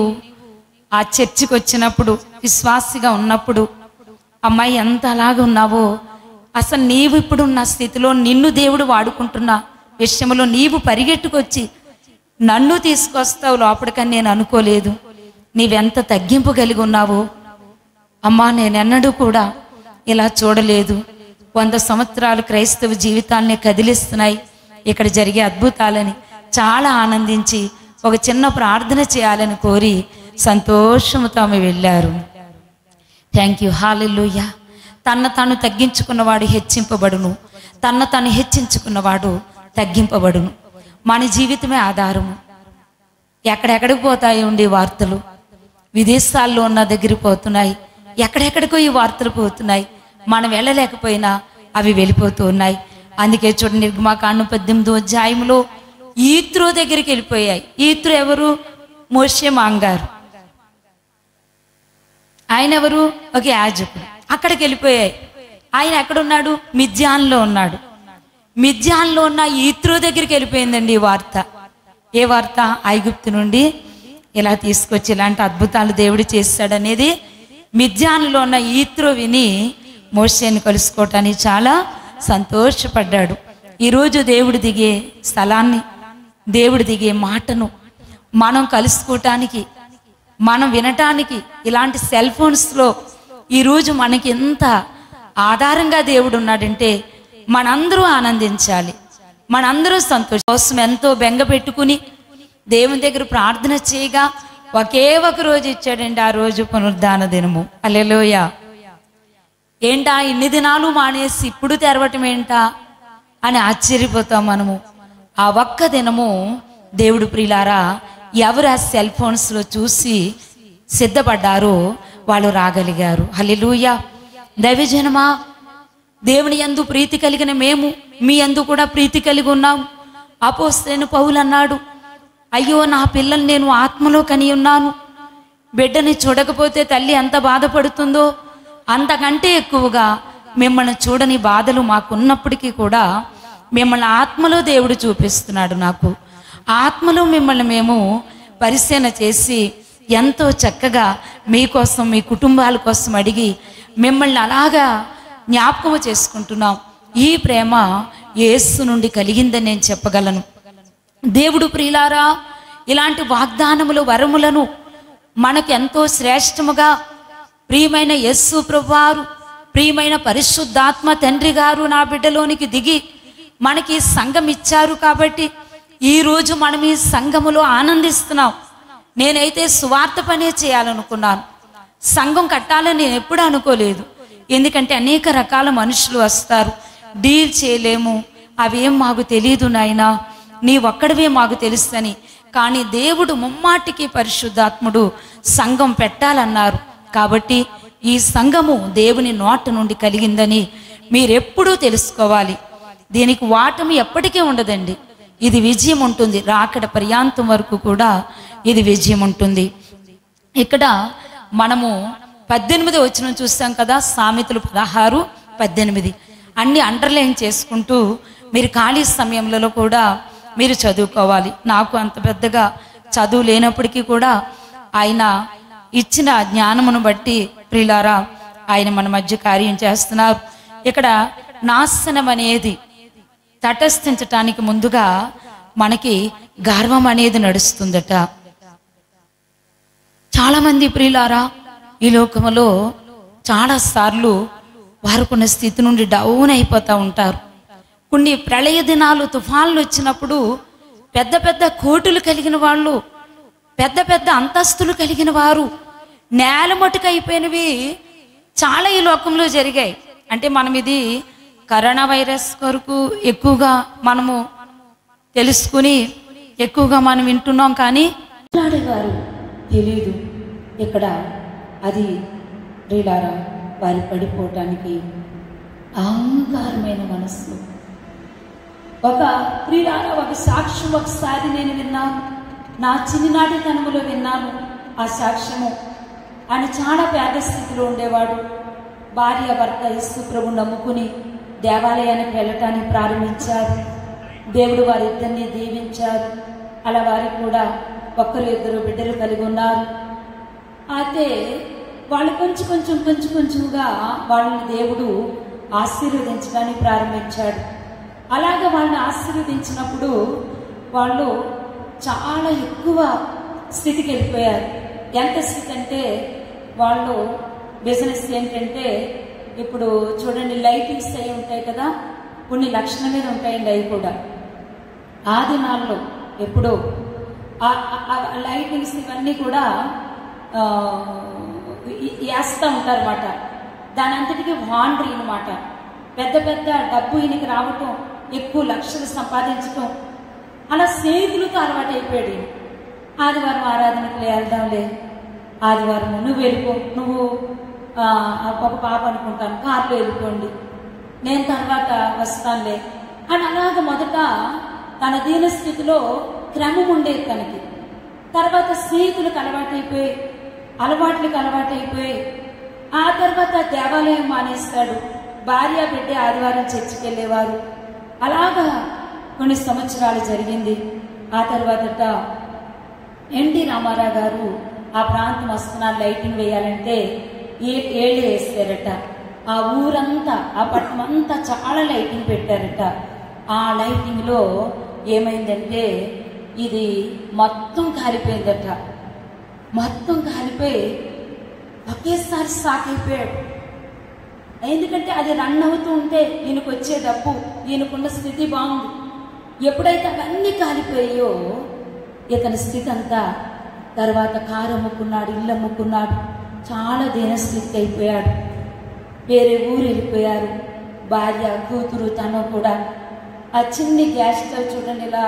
ఆ చర్చికి వచ్చినప్పుడు విశ్వాసిగా ఉన్నప్పుడు అమ్మాయి ఎంత అలాగ ఉన్నావో అసలు నీవు ఇప్పుడు ఉన్న స్థితిలో నిన్ను దేవుడు వాడుకుంటున్న విషయంలో నీవు పరిగెట్టుకొచ్చి నన్ను తీసుకొస్తావు లోపలికని నేను అనుకోలేదు నీవెంత తగ్గింపు కలిగి ఉన్నావో అమ్మా నేనెన్నడూ కూడా ఇలా చూడలేదు వంద సంవత్సరాలు క్రైస్తవ జీవితాల్ని కదిలిస్తున్నాయి ఇక్కడ జరిగే అద్భుతాలని చాలా ఆనందించి ఒక చిన్న ప్రార్థన చేయాలని కోరి సంతోషముతో ఆమె వెళ్ళారు థ్యాంక్ యూ హాలెల్లుయ్య తన తాను తగ్గించుకున్నవాడు హెచ్చింపబడును తన తాను హెచ్చించుకున్నవాడు తగ్గింపబడును మన జీవితమే ఆధారము ఎక్కడెక్కడికి పోతాయి ఉండే వార్తలు విదేశాల్లో ఉన్న దగ్గరికి పోతున్నాయి ఎక్కడెక్కడికో ఈ వార్తలు పోతున్నాయి మనం వెళ్ళలేకపోయినా అవి వెళ్ళిపోతూ ఉన్నాయి అందుకే చూడండి నిర్గమాకాండం పద్దెనిమిదో అధ్యాయంలో ఈత్రో దగ్గరికి వెళ్ళిపోయాయి ఈత్రో ఎవరు మోషే మాంగారు ఆయన ఎవరు ఒక యాజకుడు అక్కడికి వెళ్ళిపోయాయి ఆయన ఎక్కడున్నాడు మిథ్యాన్లో ఉన్నాడు మిథ్యాన్లో ఉన్న ఈత్రో దగ్గరికి వెళ్ళిపోయిందండి ఈ వార్త ఏ వార్త ఐగుప్తు నుండి ఇలా తీసుకొచ్చి ఇలాంటి అద్భుతాలు దేవుడు చేస్తాడనేది మిథ్యాన్లో ఉన్న ఈత్రో విని మోషేని కలుసుకోవటానికి చాలా సంతోషపడ్డాడు ఈరోజు దేవుడు దిగే స్థలాన్ని దేవుడు దిగే మాటను మనం కలుసుకోవటానికి మనం వినటానికి ఇలాంటి సెల్ ఫోన్స్లో ఈరోజు మనకి ఎంత ఆధారంగా దేవుడు ఉన్నాడంటే మనందరూ ఆనందించాలి మనందరూ సంతోషం కోసం ఎంతో బెంగ పెట్టుకుని దేవుని దగ్గర ప్రార్థన చేయగా ఒకే ఒక రోజు ఇచ్చాడండి ఆ రోజు పునరుద్ధాన దినము అల్లెలోయ ఏంటా ఇన్ని దినాలు మానేసి ఇప్పుడు తెరవటం ఏంటా అని ఆశ్చర్యపోతాం మనము ఆ ఒక్క దినము దేవుడు ప్రియులారా ఎవరు ఆ సెల్ ఫోన్స్లో చూసి సిద్ధపడ్డారో వాళ్ళు రాగలిగారు హల్లెలూయా దైవజనమా దేవుని యందు ప్రీతి కలిగిన మేము మీ యందు కూడా ప్రీతి కలిగి ఉన్నాం అపోస్తైన పౌలు అన్నాడు అయ్యో నా పిల్లల్ని నేను ఆత్మలో కని ఉన్నాను బిడ్డని చూడకపోతే తల్లి ఎంత బాధపడుతుందో అంతకంటే ఎక్కువగా మిమ్మల్ని చూడని బాధలు మాకున్నప్పటికీ కూడా మిమ్మల్ని ఆత్మలో దేవుడు చూపిస్తున్నాడు నాకు ఆత్మలో మిమ్మల్ని మేము పరిశీలన చేసి ఎంతో చక్కగా మీకోసం మీ కుటుంబాల కోసం అడిగి మిమ్మల్ని అలాగా జ్ఞాపకము చేసుకుంటున్నాం ఈ ప్రేమ యేసు నుండి కలిగిందని నేను చెప్పగలను దేవుడు ప్రియులారా ఇలాంటి వాగ్దానములు వరములను మనకు ఎంతో శ్రేష్టముగా ప్రియమైన యస్సు ప్రభువారు ప్రియమైన పరిశుద్ధాత్మ తండ్రి గారు నా బిడ్డలోనికి దిగి మనకి సంఘం ఇచ్చారు కాబట్టి ఈ రోజు మనం ఈ సంఘములో ఆనందిస్తున్నాం నేనైతే సువార్త పనే చేయాలనుకున్నాను సంఘం కట్టాలని నేను ఎప్పుడు అనుకోలేదు ఎందుకంటే అనేక రకాల మనుషులు వస్తారు డీల్ చేయలేము అవేం మాకు తెలియదు నాయనా నీ ఒక్కడివే మాకు తెలుస్తని కానీ దేవుడు ముమ్మాటికి పరిశుద్ధాత్ముడు సంఘం పెట్టాలన్నారు కాబట్టి ఈ సంఘము దేవుని నోట నుండి కలిగిందని మీరెప్పుడూ తెలుసుకోవాలి దీనికి వాటమి ఎప్పటికీ ఉండదండి ఇది విజయం ఉంటుంది రాకడ పర్యాంతం వరకు కూడా ఇది విజయం ఉంటుంది ఇక్కడ మనము పద్దెనిమిది వచ్చిన చూస్తాం కదా సామెతలు పదహారు పద్దెనిమిది అన్ని అండర్లైన్ చేసుకుంటూ మీరు ఖాళీ సమయంలో కూడా మీరు చదువుకోవాలి నాకు అంత పెద్దగా చదువు లేనప్పటికీ కూడా ఆయన ఇచ్చిన జ్ఞానమును బట్టి ప్రిలారా ఆయన మన మధ్య కార్యం చేస్తున్నారు ఇక్కడ నాశనం అనేది తటస్థించటానికి ముందుగా మనకి గర్వం అనేది నడుస్తుందట చాలామంది ప్రియులారా ఈ లోకములో చాలా సార్లు వారుకున్న స్థితి నుండి డౌన్ అయిపోతూ ఉంటారు కొన్ని ప్రళయ దినాలు తుఫాన్లు వచ్చినప్పుడు పెద్ద పెద్ద కోటులు కలిగిన వాళ్ళు పెద్ద పెద్ద అంతస్తులు కలిగిన వారు నేల మటుకు అయిపోయినవి చాలా ఈ లోకంలో జరిగాయి అంటే మనం ఇది కరోనా వైరస్ కొరకు ఎక్కువగా మనము తెలుసుకుని ఎక్కువగా మనం వింటున్నాం కానీ మాట్లాడేవారు తెలియదు ఇక్కడ అది రీలారా వారి పడిపోవటానికి అహంకారమైన మనస్సు ఒక ప్రియులారా ఒక సాక్ష్యం ఒకసారి నేను విన్నాను నా చిన్ననాటి తనములో విన్నాను ఆ సాక్ష్యము ఆయన చాలా పేద స్థితిలో ఉండేవాడు భార్య భర్త యేసు ప్రభు నమ్ముకుని దేవాలయానికి వెళ్ళటానికి ప్రారంభించారు దేవుడు వారిద్దరిని దీవించారు అలా వారికి కూడా ఒక్కరు ఇద్దరు బిడ్డలు కలిగి ఉన్నారు అయితే వాళ్ళు కొంచెం కొంచెం కొంచెం కొంచెంగా వాళ్ళని దేవుడు ఆశీర్వదించడానికి ప్రారంభించాడు అలాగే వాళ్ళని ఆశీర్వదించినప్పుడు వాళ్ళు చాలా ఎక్కువ స్థితికి వెళ్ళిపోయారు ఎంత స్థితి అంటే వాళ్ళు బిజినెస్ ఏంటంటే ఇప్పుడు చూడండి లైటింగ్స్ అయి ఉంటాయి కదా కొన్ని లక్షల మీద ఉంటాయండి అవి కూడా ఆ దినాల్లో ఎప్పుడో ఆ- ఆ- ఆ లైటింగ్స్ ఇవన్నీ కూడా ఆ, ఈ- వేస్తూ ఉంటారన్నమాట దాని అంతటికి వాండ్రీ అనమాట పెద్ద పెద్ద డబ్బు ఈయనకి రావటం ఎక్కువ లక్షలు సంపాదించటం అలా స్నేహితులతో అలవాటు అయిపోయాడు ఈయన. ఆదివారం ఆరాధనకు వెళ్దాంలే ఆదివారం నువ్వు వెళ్ళిపో నువ్వు ఆ, ఒక పాప అనుకుంటాను కార్లో వెళ్ళిపోండి నేను తర్వాత వస్తానులే అని అలాగ మొదట తన దీన స్థితిలో క్రమం ఉండేది తనకి తర్వాత స్నేహితులకు అలవాటైపోయి అలవాట్లకు అలవాటైపోయి ఆ తర్వాత దేవాలయం మానేస్తాడు భార్య బిడ్డ ఆదివారం చర్చికి వెళ్ళేవారు అలాగా కొన్ని సంవత్సరాలు జరిగింది ఆ తర్వాతట ఎన్టీ రామారావు గారు ఆ ప్రాంతం వస్తున్నారు లైటింగ్ వేయాలంటే ఏ ఏళ్ళు వేస్తారట ఆ ఊరంతా ఆ పట్టణం అంతా చాలా లైటింగ్ పెట్టారట ఆ లైటింగ్ లో ఏమైందంటే ఇది మొత్తం కాలిపోయిందట మొత్తం కాలిపోయి ఒకేసారి షాక్ అయిపోయాడు ఎందుకంటే అది రన్ అవుతూ ఉంటే ఈయనకు వచ్చే డబ్బు ఈయనకున్న స్థితి బాగుంది ఎప్పుడైతే అవన్నీ కాలిపోయాయో ఇతని స్థితి అంతా తర్వాత కారు అమ్ముకున్నాడు ఇల్లు అమ్ముకున్నాడు చాలా దీనస్థితికి అయిపోయాడు వేరే ఊరు వెళ్ళిపోయారు భార్య కూతురు తను కూడా ఆ చిన్ని గ్యాస్ స్టవ్ చూడండి ఇలా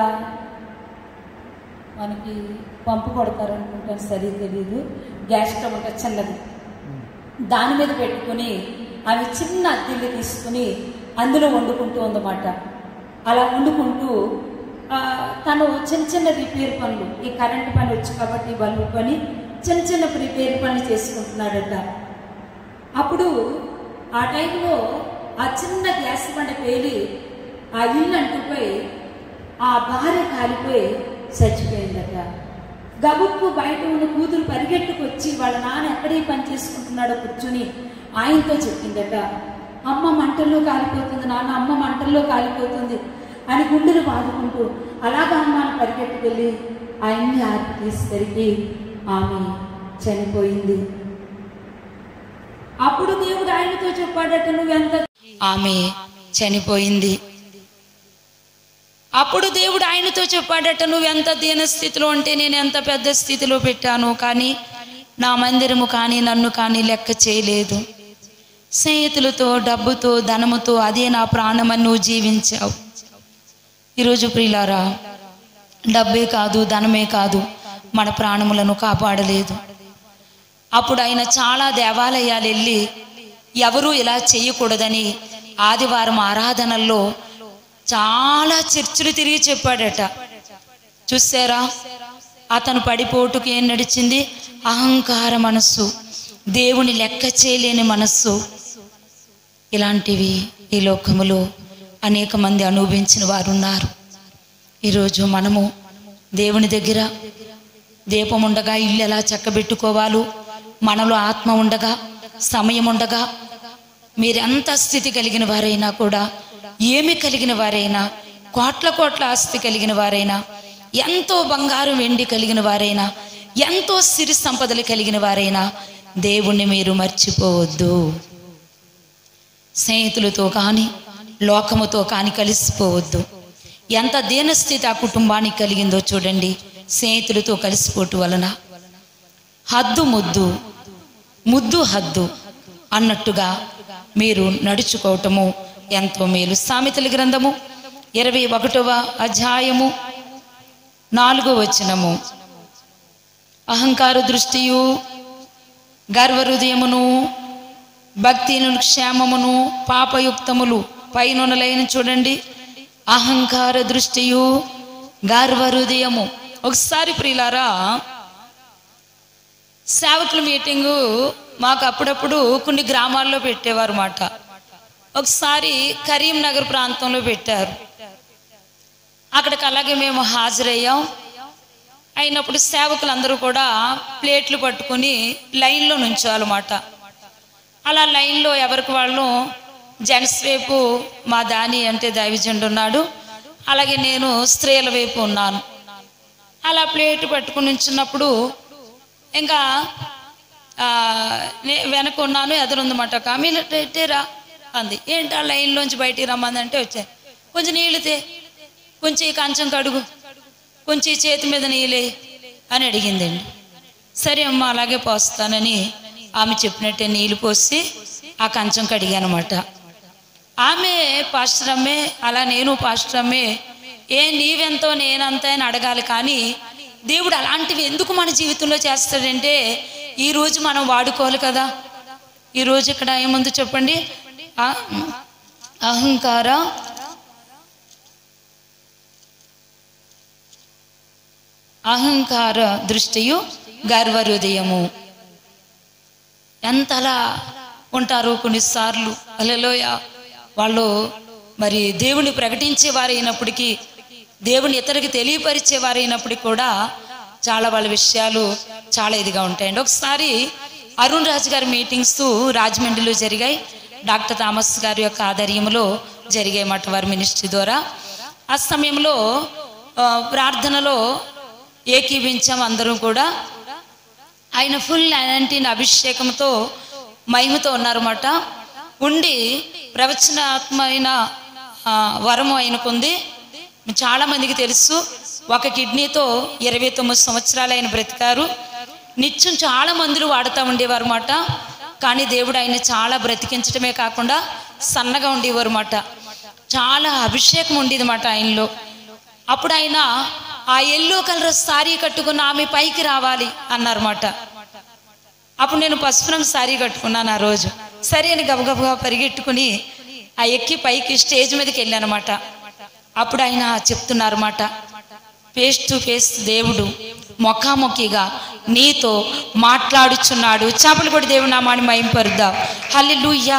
మనకి పంపు కొడతారు అనుకుంటాను సరి తెలీదు గ్యాస్ స్టవ్ ఉంటుంది చిన్నది దాని మీద పెట్టుకుని ఆమె చిన్న అద్దెల్ని తీసుకుని అందులో వండుకుంటూ ఉందన్నమాట అలా వండుకుంటూ ఆ, తను చిన్న చిన్న రిపేర్ పనులు ఈ కరెంట్ పని వచ్చి కాబట్టి బల్బు పని చిన్న చిన్న రిపేర్ పనులు చేసుకుంటున్నాడట అప్పుడు ఆ టైంలో ఆ చిన్న గ్యాస్ బండ పేలి ఆ ఇల్లు అంటుపోయి ఆ భార్య కాలిపోయి చచ్చిపోయిందట గబుక్కు బయట ఉన్న కూతురు పరిగెట్టుకొచ్చి వాళ్ళ నాన్న ఎక్కడే పని చేసుకుంటున్నాడో కూర్చుని ఆయనతో చెప్పిందట అమ్మ మంటల్లో కాలిపోతుంది నాన్న అమ్మ మంటల్లో కాలిపోతుంది అని గుండెలు బాదుకుంటూ అలాగా అమ్మ అని పరిగెట్టుకెళ్ళి ఆయన్ని ఆర్పి తీసుకెళ్ళి ఆమె చనిపోయింది అప్పుడు దేవుడు ఆయనతో చెప్పాడట నువ్వెంత ఆమె చనిపోయింది అప్పుడు దేవుడు ఆయనతో చెప్పాడట నువ్వు ఎంత దీన స్థితిలో ఉంటే నేను ఎంత పెద్ద స్థితిలో పెట్టాను కానీ నా మందిరము కానీ నన్ను కానీ లెక్క చేయలేదు స్నేహితులతో డబ్బుతో ధనముతో అదే నా ప్రాణమని నువ్వు జీవించావు ఈరోజు ప్రియులారా డబ్బే కాదు ధనమే కాదు మన ప్రాణములను కాపాడలేదు అప్పుడు ఆయన చాలా దేవాలయాలు వెళ్ళి ఎవరూ ఇలా చేయకూడదని ఆదివారం ఆరాధనల్లో చాలా చర్చలు తిరిగి చెప్పాడట చూసారా అతను పడిపోటుకు ఏం నడిచింది అహంకార మనస్సు దేవుని లెక్క చేయలేని మనస్సు ఇలాంటివి ఈ లోకములో అనేక మంది అనుభవించిన వారు ఉన్నారు ఈరోజు మనము దేవుని దగ్గర దీపం ఉండగా ఇల్లు ఎలా చక్కబెట్టుకోవాలో మనలో ఆత్మ ఉండగా సమయం ఉండగా మీరెంత స్థితి కలిగిన వారైనా కూడా ఏమి కలిగిన వారైనా కోట్ల కోట్ల ఆస్తి కలిగిన వారైనా ఎంతో బంగారం వెండి కలిగిన వారైనా ఎంతో సిరి సంపదలు కలిగిన వారైనా దేవుణ్ణి మీరు మర్చిపోవద్దు స్నేహితులతో కానీ లోకముతో కానీ కలిసిపోవద్దు ఎంత దీనస్థితి ఆ కుటుంబానికి కలిగిందో చూడండి స్నేహితులతో కలిసిపోవటం వలన హద్దు ముద్దు ముద్దు హద్దు అన్నట్టుగా మీరు నడుచుకోవటము ఎంతో మేలు సామెతల గ్రంథము ఇరవై ఒకటవ అధ్యాయము నాలుగో వచనము అహంకార దృష్టియు గర్వహృదయమును భక్తిను క్షేమమును పాపయుక్తములు పైనునలైన చూడండి అహంకార దృష్టియు గర్వహృదయము ఒకసారి ప్రియులారా సేవకుల మీటింగు మాకు అప్పుడప్పుడు కొన్ని గ్రామాల్లో పెట్టేవారు మాట ఒకసారి కరీంనగర్ ప్రాంతంలో పెట్టారు అక్కడికి అలాగే మేము హాజరయ్యాం అయినప్పుడు సేవకులందరూ కూడా ప్లేట్లు పట్టుకుని లైన్లో నుంచోవాలన్నమాట అలా లైన్లో ఎవరికి వాళ్ళు జెంట్స్ వైపు మా దాని అంటే దైవజండు ఉన్నాడు అలాగే నేను స్త్రీల వైపు ఉన్నాను అలా ప్లేట్ పట్టుకుని నుంచున్నప్పుడు ఇంకా ఆ, నే- వెనక ఉన్నాను ఎదురుందన్నమాట ఒక ఆమె "ఇలా పెట్టేరా అంది ఏంటి ఆ లైన్లోంచి బయటికి రమ్మందంటే వచ్చాయి కొంచెం నీళ్ళు తే కొంచెం ఈ కంచం కడుగు కొంచెం ఈ చేతి మీద నీళ్ళే అని అడిగిందండి సరే అమ్మ అలాగే పోస్తానని ఆమె చెప్పినట్టే నీళ్ళు పోసి ఆ కంచం కడిగానమాట ఆమె పాస్టర్ అమ్మే అలా నేను పాస్టర్ అమ్మే ఏ నీవెంతో నేనంత అని అడగాలి కానీ దేవుడు అలాంటివి ఎందుకు మన జీవితంలో చేస్తాడంటే ఈ రోజు మనం వాడుకోవాలి కదా ఈ రోజు ఇక్కడ ఏముందో చెప్పండి ఆ- అహంకార అహంకార దృష్టియు గర్వహృదయము ఎంతలా ఉంటారు కొన్నిసార్లు అలలోయ వాళ్ళు మరి దేవుని ప్రకటించేవారైనప్పటికీ దేవుని ఇతరులకు తెలియపరిచేవారైనప్పటికీ కూడా చాలా వాళ్ళ విషయాలు చాలా ఇదిగా ఉంటాయండి ఒకసారి అరుణ్ రాజు గారి మీటింగ్స్ రాజమండ్రిలో జరిగాయి డాక్టర్ థామస్ గారి యొక్క ఆధ్వర్యంలో జరిగాయి మాట వారి మినిస్ట్రీ ద్వారా ఆ సమయంలో ఆ, ప్రార్థనలో ఏకీభించాం అందరం కూడా ఆయన ఫుల్ అనంటిన అభిషేకంతో మహిమతో ఉన్నారన్నమాట ఉండి ప్రవచనాత్మైన ఆ, వరము ఆయనకుంది చాలా మందికి తెలుసు ఒక కిడ్నీతో ఇరవై తొమ్మిది సంవత్సరాలు ఆయన బ్రతికారు నిత్యం చాలా మందులు వాడుతూ ఉండేవారు మాట కానీ దేవుడు ఆయన చాలా బ్రతికించడమే కాకుండా సన్నగా ఉండేవారు మాట చాలా అభిషేకం ఉండేది మాట ఆయనలో అప్పుడు ఆయన ఆ ఎల్లో కలర్ సారీ కట్టుకున్న ఆమె పైకి రావాలి అన్నారన్నమాట అప్పుడు నేను పసుపు రంగు సారీ కట్టుకున్నాను ఆ రోజు సరే అని గబగబగా పరిగెట్టుకుని ఆ ఎక్కి పైకి స్టేజ్ మీదకి వెళ్ళానమాట అప్పుడు ఆయన చెప్తున్నారన్నమాట ఫేస్ టు ఫేస్ దేవుడు ముఖాముఖిగా నీతో మాట్లాడుచున్నాడు చేపలు కూడా దేవుడు నామాన్ని మయంపరుద్దాం హల్లెలూయా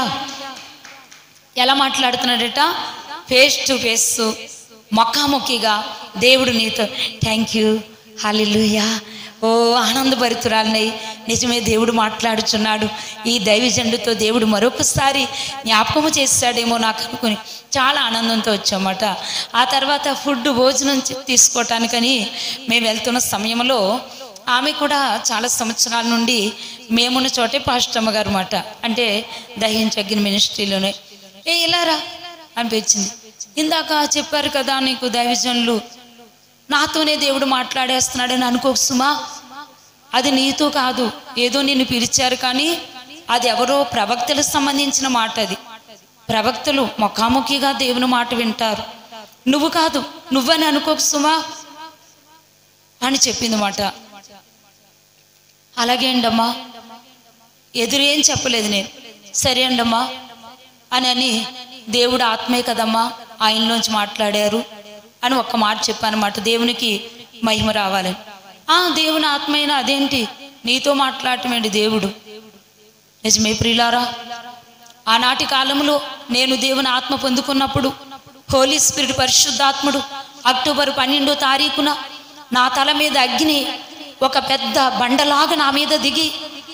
ఎలా మాట్లాడుతున్నాడట ఫేస్ టు ఫేస్ ముఖాముఖిగా దేవుడు నీతో థ్యాంక్ యూ హాలిలుయా ఓ ఆనందభరితురాలినై నిజమే దేవుడు మాట్లాడుచున్నాడు ఈ దైవజండుతో దేవుడు మరొకసారి జ్ఞాపకము చేస్తాడేమో నాకు అనుకుని చాలా ఆనందంతో వచ్చామట ఆ తర్వాత ఫుడ్ భోజనం చే- తీసుకోవటానికని మేము వెళ్తున్న సమయంలో ఆమె కూడా చాలా సంవత్సరాల నుండి మేమున్న చోటే పాస్టమ్మ గారు మాట అంటే దహించగిన మినిస్ట్రీలోనే ఏ ఇలారా అనిపించింది ఇందాక చెప్పారు కదా నీకు దైవజనులు నాతోనే దేవుడు మాట్లాడేస్తున్నాడని అనుకోకు సుమా అది నీతో కాదు ఏదో నిన్ను పిలిచారు కానీ అది ఎవరో ప్రవక్తలకు సంబంధించిన మాట అది ప్రవక్తలు ముఖాముఖిగా దేవుని మాట వింటారు నువ్వు కాదు నువ్వని అనుకోకు సుమా అని చెప్పింది మాట అలాగే అండమ్మా ఎదురేం చెప్పలేదు నేను సరే అండమ్మా అని అని దేవుడు ఆత్మే కదమ్మా ఆయనలోంచి మాట్లాడారు అని ఒక్క మాట చెప్పానమాట దేవునికి మహిమ రావాలని ఆ దేవుని ఆత్మైనా అదేంటి నీతో మాట్లాడటం ఏంటి దేవుడు నిజమే ప్రియులారా ఆనాటి కాలంలో నేను దేవుని ఆత్మ పొందుకున్నప్పుడు హోలీ స్పిరిట్ పరిశుద్ధాత్ముడు అక్టోబర్ పన్నెండో తారీఖున నా తల మీద అగ్ని ఒక పెద్ద బండలాగా నా మీద దిగి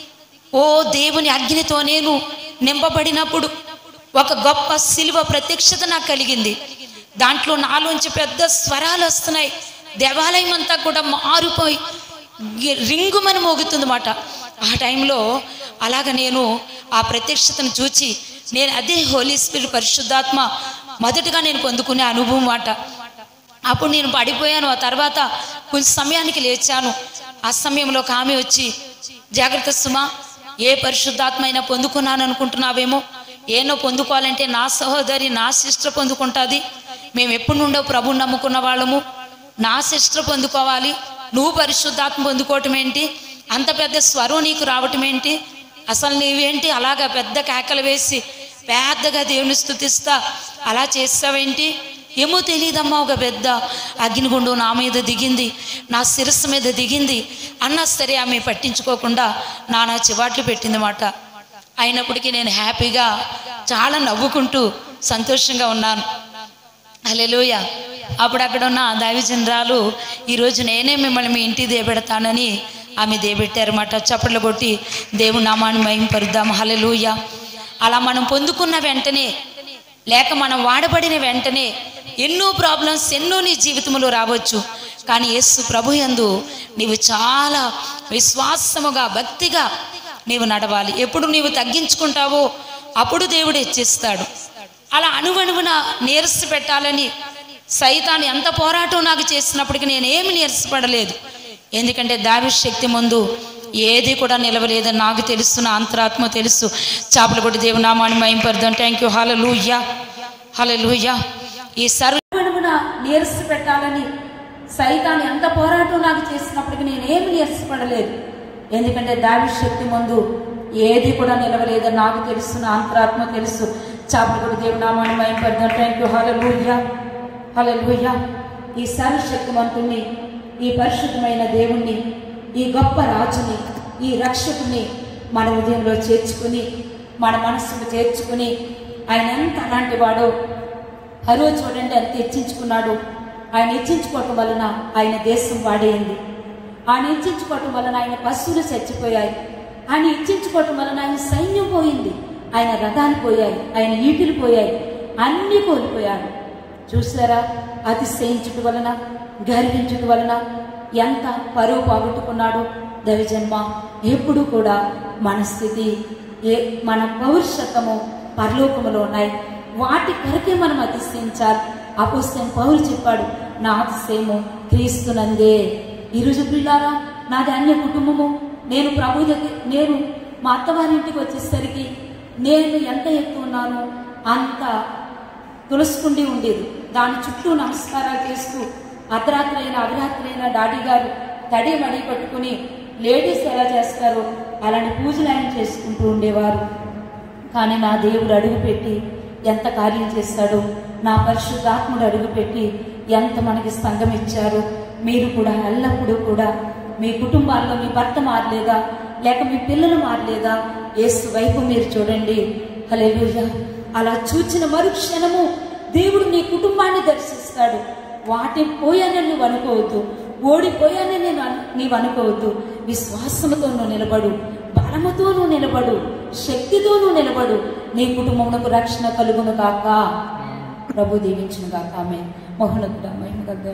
ఓ దేవుని అగ్నితో నేను నింపబడినప్పుడు ఒక గొప్ప శిలువ ప్రత్యక్షత నాకు కలిగింది దాంట్లో నాలోంచి పెద్ద స్వరాలు వస్తున్నాయి దేవాలయం అంతా కూడా మారిపోయి గి- రింగుమని మోగుతుందన్నమాట ఆ టైంలో అలాగ నేను ఆ ప్రత్యక్షతను చూచి నేను అదే హోలీ స్పిరిట్ పరిశుద్ధాత్మ మొదటగా నేను పొందుకునే అనుభవం మాట అప్పుడు నేను పడిపోయాను ఆ తర్వాత కొంచెం సమయానికి లేచాను ఆ సమయంలో ఒక ఆమె వచ్చి జాగ్రత్త సుమా ఏ పరిశుద్ధాత్మ అయినా పొందుకున్నాను అనుకుంటున్నావేమో ఏనో పొందుకోవాలంటే నా సహోదరి నా సిస్టర్ పొందుకుంటుంది మేము ఎప్పుడు నుండో ప్రభుని నమ్ముకున్న వాళ్ళము నా సిస్టర్ పొందుకోవాలి నువ్వు పరిశుద్ధాత్మ పొందుకోవటం ఏంటి అంత పెద్ద స్వరం నీకు రావటం ఏంటి అసలు నీవేంటి అలాగా పెద్ద కేకలు వేసి పెద్దగా దేవుని స్థుతిస్తా అలా చేస్తావేంటి ఏమో తెలియదమ్మా ఒక పెద్ద అగ్నిగుండం నా మీద దిగింది నా శిరస్సు మీద దిగింది అన్నా సరే ఆమె పట్టించుకోకుండా నానా చివాట్లు పెట్టిందన్నమాట అయినప్పటికీ నేను హ్యాపీగా చాలా నవ్వుకుంటూ సంతోషంగా ఉన్నాను హల్లెలూయ అప్పుడు అక్కడ ఉన్న దైవజనరాలు ఈరోజు నేనే మిమ్మల్ని మీ ఇంటికి దేబెడతానని ఆమె దేబెట్టారన్నమాట చప్పట్లు కొట్టి దేవుని నామాన్ని మహింపరుద్దాం హల్లెలూయ అలా మనం పొందుకున్న వెంటనే లేక మనం వాడబడిన వెంటనే ఎన్నో ప్రాబ్లమ్స్ ఎన్నో నీ జీవితంలో రావచ్చు కానీ యేసు ప్రభు యందు నీవు చాలా విశ్వాసముగా భక్తిగా నీవు నడవాలి ఎప్పుడు నీవు తగ్గించుకుంటావో అప్పుడు దేవుడు హెచ్చిస్తాడు అలా అణువణువున నీరస పెట్టాలని సైతాన్ని ఎంత పోరాటం నాకు చేసినప్పటికీ నేను ఏమి నీరసపడలేదు ఎందుకంటే దావి శక్తి ముందు ఏది కూడా నిలవలేదని నాకు తెలుసు నా అంతరాత్మ తెలుసు చేపలు కొట్టి దేవుని నామాన్ని మయంపరుదాం థ్యాంక్ యూ హల లూయ్యా హల లూయ్యా ఈ సర్వణమున నీరస పెట్టాలని సైతాన్ని ఎంత పోరాటం నాకు చేసినప్పటికీ నేను ఏమి నీరసపడలేదు ఎందుకంటే దావి శక్తి ముందు ఏది కూడా నిలవలేదని నాకు తెలుసు నా అంతరాత్మ తెలుసు చేపలు కొట్టి దేవుని నామాన్ని మయంపరుదాం థ్యాంక్ యూ హల లూయ్యా హల లూయ్యా ఈ సర్వశక్తివంతుణ్ణి ఈ పరిశుద్ధమైన దేవుణ్ణి ఈ గొప్ప రాజుని ఈ రక్షకుని మన హృదయంలో చేర్చుకుని మన మనస్సుకు చేర్చుకుని ఆయన ఎంత అలాంటి వాడో హరో చూడండి ఎంత హెచ్చించుకున్నాడు ఆయన హెచ్చించుకోవటం వలన ఆయన దేశం వాడేయింది ఆయన హెచ్చించుకోవటం వలన ఆయన పశువులు చచ్చిపోయాయి ఆయన హెచ్చించుకోవటం వలన ఆయన సైన్యం పోయింది ఆయన రథాలు పోయాయి ఆయన ఈటులు పోయాయి అన్నీ కోల్పోయాడు చూసారా అతిశయించుట వలన గర్వించుట వలన ఎంత పరువు పోగొట్టుకున్నాడు దైవజన్మ ఎప్పుడు కూడా మన స్థితి ఏ మన పౌరుషత్వము పరలోకములో ఉన్నాయి వాటి కొరకే మనం అతిశయించాలి అపోస్తలం పౌరు చెప్పాడు నా అతిశయము క్రీస్తునందే ఈరోజు పిల్లారా నాది అన్య కుటుంబము నేను ప్రభు దగ్గర నేను మా అత్తవారింటికి వచ్చేసరికి నేను ఎంత ఎత్తు ఉన్నానో అంత తులసుకుండి ఉండేది దాని చుట్టూ నమస్కారాలు చేస్తూ అర్ధరాత్రి అయినా అర్ధరాత్రి అయినా డాడీ గారు తడి మడి పట్టుకుని లేడీస్ ఎలా చేస్తారో అలాంటి పూజలు ఆయన చేసుకుంటూ ఉండేవారు కానీ నా దేవుడు అడుగుపెట్టి ఎంత కార్యం చేస్తాడో నా పరిశుద్ధాత్ముడు అడుగుపెట్టి ఎంత మనకి సంఘం ఇచ్చారో మీరు కూడా ఎల్లప్పుడూ కూడా మీ కుటుంబాల్లో మీ భర్త మారలేదా లేక మీ పిల్లలు మారలేదా ఏసు వైపు మీరు చూడండి హల్లెలూయా అలా చూచిన మరుక్షణము దేవుడు నీ కుటుంబాన్ని దర్శిస్తాడు వాటి పోయానని నువ్వు అనుకోవద్దు ఓడిపోయానని నేను అను- నీవు అనుకోవద్దు విశ్వాసముతో నువ్వు నిలబడు బలముతో నువ్వు నిలబడు శక్తితో నువ్వు నిలబడు నీ కుటుంబమునకు రక్షణ కలుగును కాక ప్రభు దీవించును కాక ఆమె మహోన్నతుడ మహిమ గద్ద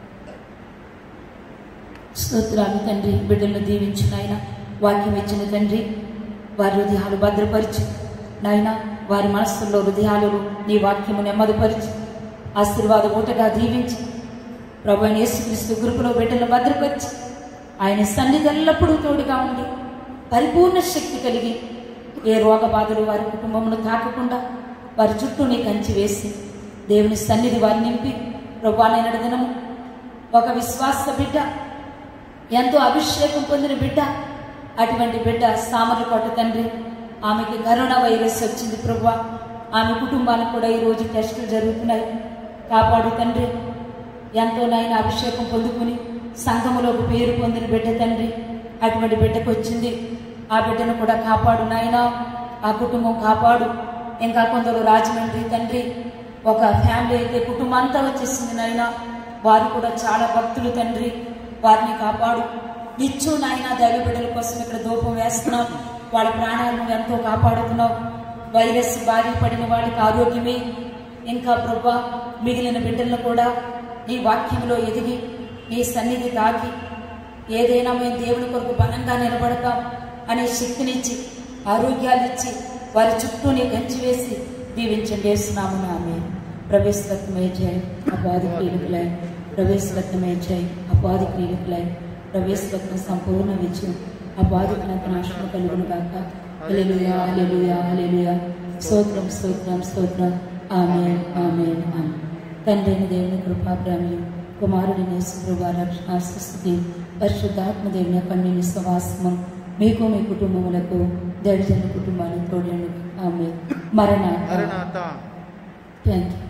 స్తోత్రాలు తండ్రి బిడ్డలను దీవించు నాయన వాక్యం ఇచ్చిన తండ్రి వారి హృదయాలు భద్రపరిచి నాయన వారి మనస్సుల్లో హృదయాలు నీ వాక్యము నెమ్మదిపరిచి ఆశీర్వాద ఊటగా దీవించి ప్రభు అయిన యేసుక్రీస్తు గురుకులో బిడ్డలను భద్రపరిచి ఆయన సన్నిధి ఎల్లప్పుడూ తోడుగా ఉండి పరిపూర్ణ శక్తి కలిగి ఏ రోగ బాధలు వారి కుటుంబమును తాకకుండా వారి చుట్టూ నీ కంచి వేసి దేవుని సన్నిధి వారి నింపి ప్రభానైన దినము ఒక విశ్వాస బిడ్డ ఎంతో అభిషేకం పొందిన బిడ్డ అటువంటి బిడ్డ సామర్లకోట తండ్రి ఆమెకి కరోనా వైరస్ వచ్చింది ప్రభు ఆమె కుటుంబానికి కూడా ఈరోజు టెస్టులు జరుగుతున్నాయి కాపాడు తండ్రి ఎంతో నాయన అభిషేకం పొందుకుని సంఘములోకి పేరు పొందిన బిడ్డ తండ్రి అటువంటి బిడ్డకు వచ్చింది ఆ బిడ్డను కూడా కాపాడు నాయన ఆ కుటుంబం కాపాడు ఇంకా కొందరు రాజమండ్రి తండ్రి ఒక ఫ్యామిలీ అయితే కుటుంబం అంతా వచ్చేసింది నాయన వారు కూడా చాలా భక్తులు తండ్రి వారిని కాపాడు నిత్యం నాయన దైవ బిడ్డల కోసం ఇక్కడ ధూపం వేస్తున్నాం వాళ్ళ ప్రాణాలను ఎంతో కాపాడుతున్నావు వైరస్ బారి పడిన వాళ్ళకి ఆరోగ్యమే ఇంకా ప్రభా మిగిలిన బిడ్డలను కూడా నీ వాక్యంలో ఎదిగి నీ సన్నిధి తాకి ఏదైనా మేము దేవుని కొరకు బలంగా నిలబడతాం అనే శక్తినిచ్చి ఆరోగ్యాలు ఇచ్చి వారి చుట్టూ నీ గంచి వేసి దీవించండి వేస్తున్నాము ఆమె ప్రవేశరత్నమే జై అపాది క్రీడకులై ప్రవేశరత్నమే జై అపాది క్రీడకులై ప్రవేశరత్న సంపూర్ణ విజయం అపాదికులంత నాశనం కలుగును గాక హల్లెలూయా హల్లెలూయా హల్లెలూయా స్తోత్రం స్తోత్రం స్తోత్రం ఆమె ఆమె ఆమె తండ్రి అయిన దేవుని కృపాప్రామ్యం కుమారుడి నేసుకృప రక్షణ స్థితి పరిశుద్ధాత్మ దేవుని కన్నీని సవాసము మీకు మీ కుటుంబములకు దళితుల కుటుంబానికి తోడండి ఆమె మరణ మరణాత థ్యాంక్ యూ